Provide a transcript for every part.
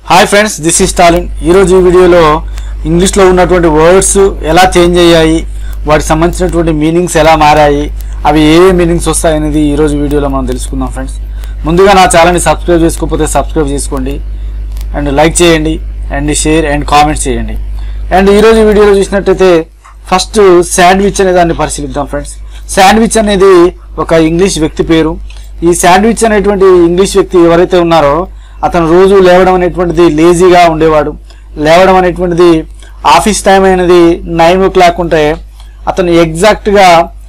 hi friends this is Stalin ఈరోజు ఈ వీడియోలో ఇంగ్లీష్లో ఉన్నటువంటి వర్డ్స్ ఎలా చేంజ్ అయ్యాయి వాటికి సంబంధించినటువంటి మీనింగ్స్ ఎలా మారాయి అవి ఏ ఏ మీనింగ్స్ వస్తాయనేది ఈరోజు వీడియోలో మనం తెలుసుకుందాం ఫ్రెండ్స్ ముందుగా నా ఛానల్ని సబ్స్క్రైబ్ చేసుకోకపోతే సబ్స్క్రైబ్ చేసుకోండి అండ్ లైక్ చేయండి అండ్ షేర్ అండ్ కామెంట్స్ చేయండి అండ్ ఈరోజు ఈ వీడియోలో చూసినట్టయితే ఫస్ట్ శాండ్విచ్ అనే దాన్ని పరిశీలిద్దాం ఫ్రెండ్స్ శాండ్విచ్ అనేది ఒక ఇంగ్లీష్ వ్యక్తి పేరు ఈ శాండ్విచ్ అనేటువంటి ఇంగ్లీష్ వ్యక్తి ఎవరైతే ఉన్నారో అతను రోజు లేవడం అనేటువంటిది లేజీగా ఉండేవాడు లేవడం అనేటువంటిది ఆఫీస్ టైం అనేది నైన్ ఓ క్లాక్ ఉంటే అతను ఎగ్జాక్ట్గా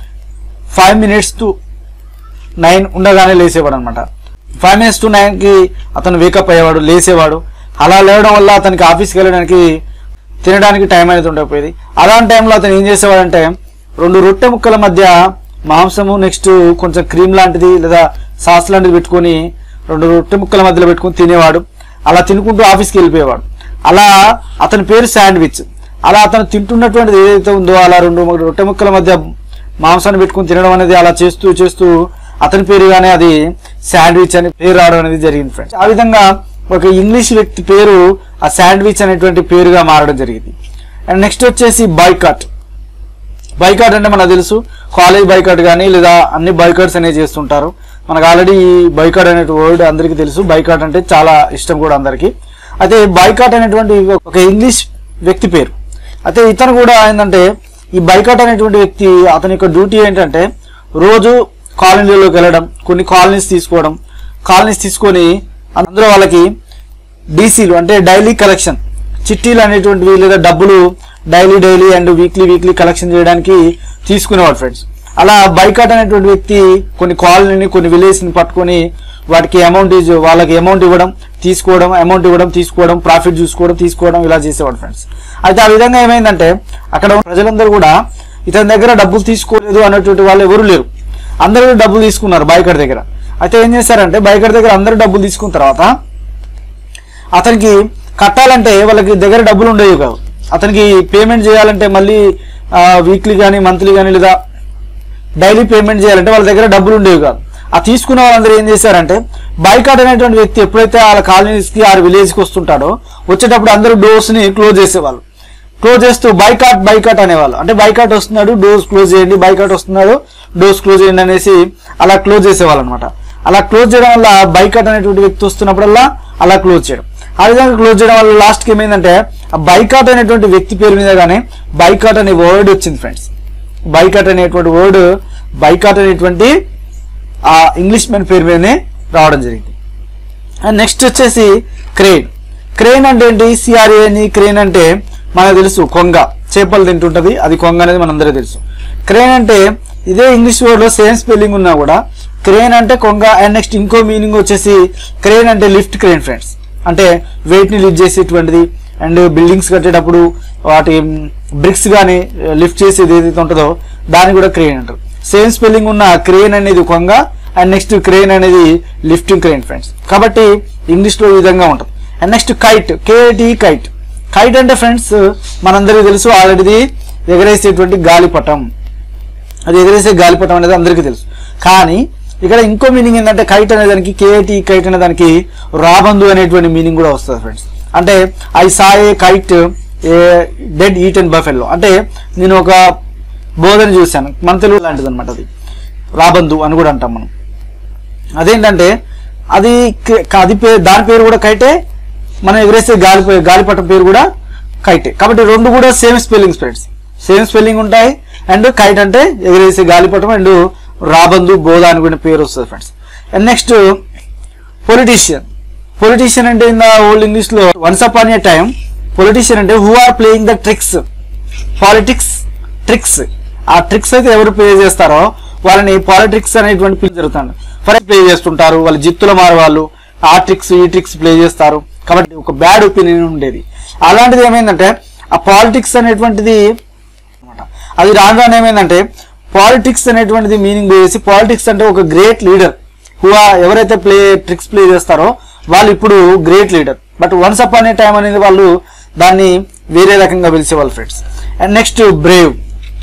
ఫైవ్ మినిట్స్ టు నైన్ ఉండగానే లేసేవాడు అనమాట ఫైవ్ మినిట్స్ టు నైన్కి అతను వేకప్ అయ్యేవాడు లేసేవాడు అలా లేవడం వల్ల అతనికి ఆఫీస్కి వెళ్ళడానికి తినడానికి టైం అనేది ఉండకపోయేది అలాంటి టైంలో అతను ఏం చేసేవాడంటే రెండు రొట్టె ముక్కల మధ్య మాంసము నెక్స్ట్ కొంచెం క్రీమ్ లాంటిది లేదా సాస్ లాంటిది పెట్టుకొని రెండు రొట్టె ముక్కల మధ్యలో పెట్టుకొని తినేవాడు అలా తినుకుంటూ ఆఫీస్కి వెళ్ళిపోయేవాడు అలా అతని పేరు శాండ్విచ్ అలా అతను తింటున్నటువంటిది ఏదైతే ఉందో అలా రెండు రొట్టె ముక్కల మధ్య మాంసాన్ని పెట్టుకొని తినడం అనేది అలా చేస్తూ చేస్తూ అతని పేరుగానే అది శాండ్విచ్ అని పేరు రావడం అనేది జరిగింది ఫ్రెండ్స్ ఆ విధంగా ఒక ఇంగ్లీష్ వ్యక్తి పేరు ఆ శాండ్విచ్ అనేటువంటి పేరుగా మారడం జరిగింది అండ్ నెక్స్ట్ వచ్చేసి బాయ్కాట్ బైకాట్ అంటే మనకు తెలుసు కాలేజ్ బైకాట్ కానీ లేదా అన్ని బైకాట్స్ అనేవి చేస్తుంటారు మనకు ఆల్రెడీ ఈ బైకాట్ అనే వర్డ్ అందరికీ తెలుసు బైకాట్ అంటే చాలా ఇష్టం కూడా అందరికీ అయితే బైకాట్ అనేటువంటి ఒక ఇంగ్లీష్ వ్యక్తి పేరు అయితే ఇతను కూడా ఏంటంటే ఈ బైకాట్ అనేటువంటి వ్యక్తి అతని యొక్క డ్యూటీ ఏంటంటే రోజు కాలనీలోకి వెళ్ళడం కొన్ని కాలనీస్ తీసుకోవడం కాలనీస్ తీసుకొని అందులో వాళ్ళకి డీసీలు అంటే డైలీ కలెక్షన్ చిట్టీలు అనేటువంటివి లేదా డబ్బులు daily daily and weekly weekly collection చేయడానికి తీసుకునేవాడు ఫ్రెండ్స్ అలా బైకాట్ అనేటువంటి వ్యక్తి కొన్ని కాలనీని కొన్ని విలేజ్ని పట్టుకొని వాటికి అమౌంట్ వాళ్ళకి అమౌంట్ ఇవ్వడం తీసుకోవడం అమౌంట్ ఇవ్వడం తీసుకోవడం ప్రాఫిట్ చూసుకోవడం తీసుకోవడం ఇలా చేసేవాడు ఫ్రెండ్స్ అయితే ఆ విధంగా ఏమైందంటే అక్కడ ఉన్న ప్రజలందరూ కూడా ఇతని దగ్గర డబ్బులు తీసుకోలేదు అన్నటువంటి వాళ్ళు ఎవరు లేరు అందరూ డబ్బులు తీసుకున్నారు బైకర్ దగ్గర అయితే ఏం చేశారంటే బైకర్ దగ్గర అందరూ డబ్బులు తీసుకున్న తర్వాత అతనికి కట్టాలంటే వాళ్ళకి దగ్గర డబ్బులు ఉండేవి కావు అతనికి పేమెంట్ చేయాలంటే మళ్ళీ వీక్లీ కానీ మంత్లీ కానీ లేదా డైలీ పేమెంట్ చేయాలంటే వాళ్ళ దగ్గర డబ్బులు ఉండేవి కాదు ఆ తీసుకున్న వాళ్ళందరూ ఏం చేశారంటే బైకాట్ అనేటువంటి వ్యక్తి ఎప్పుడైతే వాళ్ళ కాలనీస్కి ఆ విలేజ్కి వస్తుంటాడో వచ్చేటప్పుడు అందరూ డోర్స్ని క్లోజ్ చేసేవాళ్ళు క్లోజ్ చేస్తూ బైకాట్ బైకాట్ అనేవాళ్ళు అంటే బైకాట్ వస్తున్నాడు డోర్స్ క్లోజ్ చేయండి బైకాట్ వస్తున్నాడు డోర్స్ క్లోజ్ చేయండి అనేసి అలా క్లోజ్ చేసేవాళ్ళు అనమాట అలా క్లోజ్ చేయడం వల్ల బైకాట్ అనేటువంటి వ్యక్తి వస్తున్నప్పుడల్లా అలా క్లోజ్ చేయడం ఆ విధంగా క్లోజ్ చేయడం వల్ల లాస్ట్కి ఏమైందంటే ఆ బైకాట్ అనేటువంటి వ్యక్తి పేరు మీద కానీ బైకాట్ అనే వర్డ్ వచ్చింది ఫ్రెండ్స్ బైకాట్ అనేటువంటి వర్డ్ బైకాట్ అనేటువంటి ఆ ఇంగ్లీష్ మెన్ పేరు మీదనే రావడం జరిగింది అండ్ నెక్స్ట్ వచ్చేసి క్రెయిన్ క్రెయిన్ అంటే ఏంటి సిఆర్ఏ అని క్రెయిన్ అంటే మనకు తెలుసు కొంగ చేపలు తింటుంటది అది కొంగ అనేది మనందరికీ తెలుసు క్రెయిన్ అంటే ఇదే ఇంగ్లీష్ వర్డ్లో సేమ్ స్పెల్లింగ్ ఉన్నా కూడా క్రెయిన్ అంటే కొంగ అండ్ నెక్స్ట్ ఇంకో మీనింగ్ వచ్చేసి క్రెయిన్ అంటే లిఫ్ట్ క్రెయిన్ ఫ్రెండ్స్ అంటే వెయిట్ని లిఫ్ట్ చేసేటువంటిది అండ్ బిల్డింగ్స్ కట్టేటప్పుడు వాటి బ్రిక్స్ కానీ లిఫ్ట్ చేసేది ఏదైతే ఉంటుందో దాన్ని కూడా క్రెయిన్ అంటారు సేమ్ స్పెల్లింగ్ ఉన్న క్రెయిన్ అనేది కొంగ అండ్ నెక్స్ట్ క్రెయిన్ అనేది లిఫ్టింగ్ క్రెయిన్ ఫ్రెండ్స్ కాబట్టి ఇంగ్లీష్లో ఈ విధంగా ఉంటుంది and next kite K T kite kite అంటే ఫ్రెండ్స్ మనందరికీ తెలుసు ఆల్రెడీ ఎగరేసేటువంటి గాలిపటం అది ఎగరేసే గాలిపటం అనేది అందరికీ తెలుసు కానీ ఇక్కడ ఇంకో మీనింగ్ ఏంటంటే కైట్ అనే దానికి కేఐటి కైట్ అనే దానికి రాబందు అనేటువంటి మీనింగ్ కూడా వస్తుంది ఫ్రెండ్స్ అంటే I saw a kite a dead eat and buffalo అంటే నేను ఒక బోధన చూశాను మన తెలుగు లాంటిది అనమాట అది రాబందు అని కూడా అంటాం మనం అదేంటంటే అది క- అది పే దాని పేరు కూడా కైటే మనం ఎగరేసే గాలి గాలిపటం పేరు కూడా కైటే కాబట్టి రెండు కూడా same spelling friends same spelling ఉంటాయి అండ్ కైట్ అంటే ఎగరేసే గాలిపటం అండ్ రాబందు బోధ అని కూడా పేరు వస్తుంది friends and next politician politician అంటే ఇన్ ద ఓల్డ్ ఇంగ్లీష్ లో once up on a time politician అంటే who are playing the tricks politics tricks ఆ ట్రిక్స్ అయితే ఎవరు ప్లే చేస్తారో వాళ్ళని పాలిటిక్స్ అనేటువంటి పిల్లలు జరుగుతాడు ఫర్ ప్లే చేస్తుంటారు వాళ్ళు జిత్తుల మారు వాళ్ళు ఆ ట్రిక్స్ ఈ ట్రిక్స్ ప్లే చేస్తారు కాబట్టి ఒక బ్యాడ్ ఒపీనియన్ ఉండేది అలాంటిది ఏమైందంటే ఆ పాలిటిక్స్ అనేటువంటిది అన్నమాట అది రాను రాను ఏమైందంటే పాలిటిక్స్ అనేటువంటిది మీనింగ్ చేసి పాలిటిక్స్ అంటే ఒక గ్రేట్ లీడర్ హూ ఎవరైతే ప్లే ట్రిక్స్ ప్లే చేస్తారో వాళ్ళు ఇప్పుడు great leader but once upon అనే టైం అనేది వాళ్ళు దాన్ని వేరే రకంగా పిలిచేవాళ్ళు friends and next brave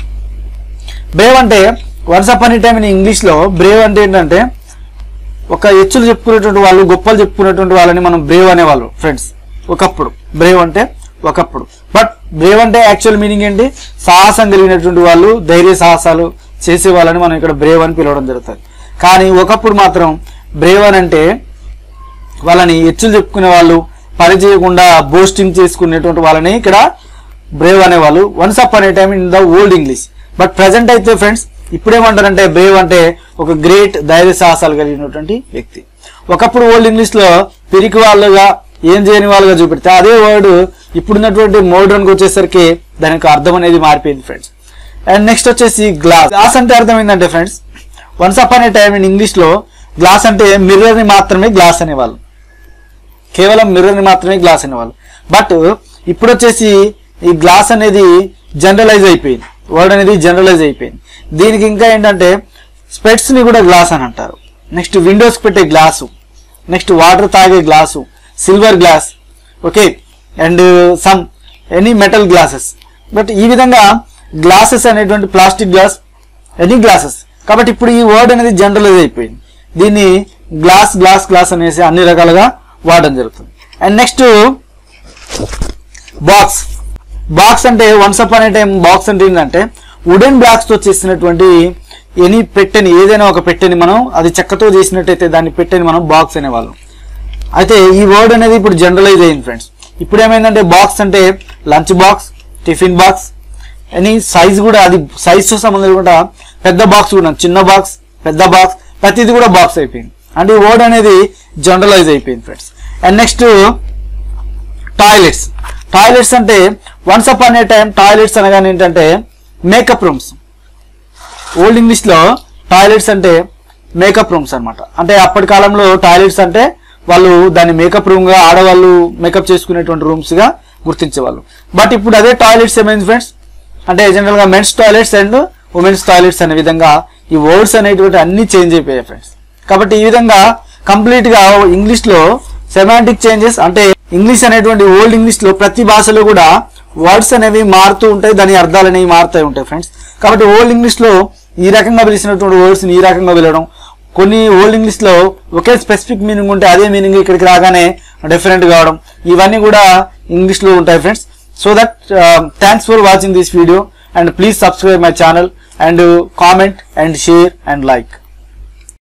brave అంటే వన్స్ అప్ అనే టైం ఇన్ ఇంగ్లీష్లో బ్రేవ్ అంటే ఏంటంటే ఒక ఎచ్చులు చెప్పుకునేటువంటి వాళ్ళు గొప్పలు చెప్పుకునేటువంటి వాళ్ళని మనం బ్రేవ్ అనేవాళ్ళు ఫ్రెండ్స్ ఒకప్పుడు బ్రేవ్ అంటే ఒకప్పుడు బట్ బ్రేవ్ అంటే యాక్చువల్ మీనింగ్ ఏంటి సాహసం కలిగినటువంటి వాళ్ళు ధైర్య సాహసాలు చేసే వాళ్ళని మనం ఇక్కడ బ్రేవ్ అని పిలవడం జరుగుతుంది కానీ ఒకప్పుడు మాత్రం బ్రేవ్ అని అంటే వాళ్ళని ఎచ్చులు చెప్పుకునే వాళ్ళు పని చేయకుండా బోస్టింగ్ చేసుకునేటువంటి వాళ్ళని ఇక్కడ బ్రేవ్ అనేవాళ్ళు వన్స్ అప్ అనే time in the old English but present అయితే ఫ్రెండ్స్ ఇప్పుడేమంటారంటే బ్రేవ్ అంటే ఒక గ్రేట్ ధైర్య సాహసాలు కలిగినటువంటి వ్యక్తి ఒకప్పుడు ఓల్డ్ ఇంగ్లీష్ లో పిరికి వాళ్ళుగా ఏం చేయని వాళ్ళుగా చూపెడితే అదే వర్డ్ ఇప్పుడున్నటువంటి మోడర్న్కి వచ్చేసరికి దానికి అర్థం అనేది మారిపోయింది ఫ్రెండ్స్ అండ్ నెక్స్ట్ వచ్చేసి గ్లాస్ గ్లాస్ అంటే అర్థం ఏంటంటే ఫ్రెండ్స్ వన్స్ అప్ అనే టైం ఇన్ ఇంగ్లీష్ లో గ్లాస్ అంటే మిర్రర్ ని మాత్రమే గ్లాస్ అనేవాళ్ళు కేవలం మిర్రర్ ని మాత్రమే గ్లాస్ అనేవాళ్ళు బట్ ఇప్పుడు వచ్చేసి ఈ గ్లాస్ అనేది జనరలైజ్ అయిపోయింది వర్డ్ అనేది జనరలైజ్ అయిపోయింది దీనికి ఇంకా ఏంటంటే స్పెట్స్ ని కూడా గ్లాస్ అని అంటారు నెక్స్ట్ విండోస్ పెట్టే గ్లాసు నెక్స్ట్ వాటర్ తాగే glass silver glass okay and some any metal glasses but ఈ విధంగా గ్లాసెస్ అనేటువంటి ప్లాస్టిక్ గ్లాస్ ఎనీ గ్లాసెస్ కాబట్టి ఇప్పుడు ఈ వర్డ్ అనేది జనరలైజ్ అయిపోయింది దీన్ని గ్లాస్ గ్లాస్ గ్లాస్ అనేసి అన్ని రకాలుగా వాడడం జరుగుతుంది అండ్ నెక్స్ట్ బాక్స్ బాక్స్ అంటే వన్స్ అప్ అనే టైం బాక్స్ అంటే ఏంటంటే వుడెన్ బ్లాక్స్ తో చేసినటువంటి ఎనీ పెట్టెని ఏదైనా ఒక పెట్టెని మనం అది చెక్కతో చేసినట్టయితే దాన్ని పెట్టెని మనం బాక్స్ అనేవాళ్ళం అయితే ఈ వర్డ్ అనేది ఇప్పుడు జనరలైజ్ అయింది ఫ్రెండ్స్ ఇప్పుడు ఏమైందంటే బాక్స్ అంటే lunch box tiffin box any size కూడా అది సైజ్ తో సంబంధం లేకుండా పెద్ద బాక్స్ కూడా చిన్న బాక్స్ పెద్ద బాక్స్ ప్రతిది కూడా బాక్స్ అయిపోయింది అంటే ఈ వర్డ్ అనేది జనరలైజ్ అయిపోయింది friends and next toilets toilets అంటే వన్స్ అప్ అనే టైం టాయిలెట్స్ అనగానే ఏంటంటే మేకప్ రూమ్స్ ఓల్డ్ ఇంగ్లీష్ లో టాయిలెట్స్ అంటే మేకప్ రూమ్స్ అన్నమాట అంటే అప్పటి కాలంలో టాయిలెట్స్ అంటే వాళ్ళు దాన్ని మేకప్ రూమ్ గా ఆడవాళ్ళు మేకప్ చేసుకునేటువంటి రూమ్స్ గా గుర్తించేవాళ్ళు బట్ ఇప్పుడు అదే టాయిలెట్స్ ఏమైంది ఫ్రెండ్స్ అంటే జనరల్ గా men's toilets and women's toilets అనే విధంగా ఈ వర్డ్స్ అనేటువంటి అన్ని చేంజ్ అయిపోయాయి ఫ్రెండ్స్ కాబట్టి ఈ విధంగా కంప్లీట్ గా ఇంగ్లీష్ లో సెమాంటిక్ చేంజెస్ అంటే ఇంగ్లీష్ అనేటువంటి ఓల్డ్ ఇంగ్లీష్ లో ప్రతి భాషలో కూడా వర్డ్స్ అనేవి మారుతూ ఉంటాయి దాని అర్థాలు అనేవి మారుతూ ఉంటాయి ఫ్రెండ్స్ కాబట్టి ఓల్డ్ ఇంగ్లీష్ లో ఈ రకంగా పిలిచినటువంటి వర్డ్స్ ఈ రకంగా పిలవడం కొన్ని ఓల్డ్ ఇంగ్లీష్ లో ఒకే స్పెసిఫిక్ మీనింగ్ ఉంటే అదే మీనింగ్ ఇక్కడికి రాగానే డిఫరెంట్ కావడం ఇవన్నీ కూడా ఇంగ్లీష్ లో ఉంటాయి friends so that thanks for watching this video and please subscribe my channel and comment and share and like